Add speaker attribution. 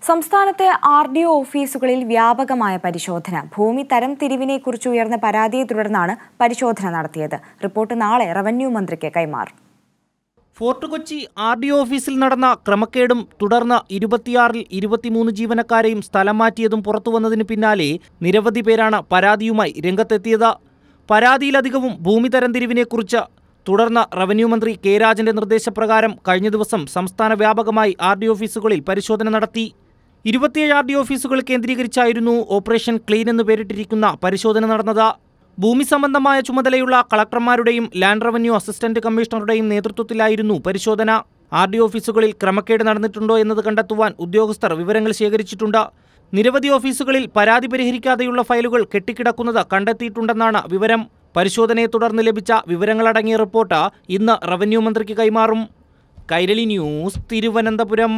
Speaker 1: സംസ്ഥാനത്തെ R D O ഓഫീസുകളിൽ വ്യാപകമായ പരിശോധന ഭൂമി തരം തിരിവിനെക്കുറിച്ച് ഉയർന്ന പരാതിയെ തുടർന്നാണ് പരിശോധന നടത്തിയത് റിപ്പോർട്ട് നാളെ റവന്യൂ മന്ത്രിക്ക് കൈമാറും
Speaker 2: ഫോർട്ട് കൊച്ചി ആർ ഡി ഓഫീസിൽ നടന്ന ക്രമക്കേടും തുടർന്ന് ഇരുപത്തിയാറിൽ ഇരുപത്തിമൂന്ന് ജീവനക്കാരെയും സ്ഥലം മാറ്റിയതും പുറത്തുവന്നതിന് പിന്നാലെ നിരവധി പേരാണ് പരാതിയുമായി രംഗത്തെത്തിയത് പരാതിയിലധികവും ഭൂമി തരംതിരിവിനെക്കുറിച്ച് തുടർന്ന് റവന്യൂ മന്ത്രി കെ രാജന്റെ നിർദ്ദേശപ്രകാരം കഴിഞ്ഞ ദിവസം സംസ്ഥാന വ്യാപകമായി ആർ ഡി ഓഫീസുകളിൽ പരിശോധന നടത്തി ഇരുപത്തിയേഴ് ആർ ഡി ഓഫീസുകൾ കേന്ദ്രീകരിച്ചായിരുന്നു ഓപ്പറേഷൻ ക്ലീൻ എന്ന് പേരിട്ടിരിക്കുന്ന പരിശോധന നടന്നത് ഭൂമി സംബന്ധമായ ചുമതലയുള്ള കളക്ടർമാരുടെയും ലാൻഡ് റവന്യൂ അസിസ്റ്റന്റ് കമ്മീഷണറുടെയും നേതൃത്വത്തിലായിരുന്നു പരിശോധന ആർ ഡി ഓഫീസുകളിൽ ക്രമക്കേട് നടന്നിട്ടുണ്ടോ എന്നത് കണ്ടെത്തുവാൻ ഉദ്യോഗസ്ഥർ വിവരങ്ങൾ ശേഖരിച്ചിട്ടുണ്ട് നിരവധി ഓഫീസുകളിൽ പരാതി പരിഹരിക്കാതെയുള്ള ഫയലുകൾ കെട്ടിക്കിടക്കുന്നത് കണ്ടെത്തിയിട്ടുണ്ടെന്നാണ് വിവരം പരിശോധനയെ തുടർന്ന് ലഭിച്ച വിവരങ്ങളടങ്ങിയ റിപ്പോർട്ട് ഇന്ന് റവന്യൂ മന്ത്രിക്ക് കൈമാറും കൈരളി ന്യൂസ് തിരുവനന്തപുരം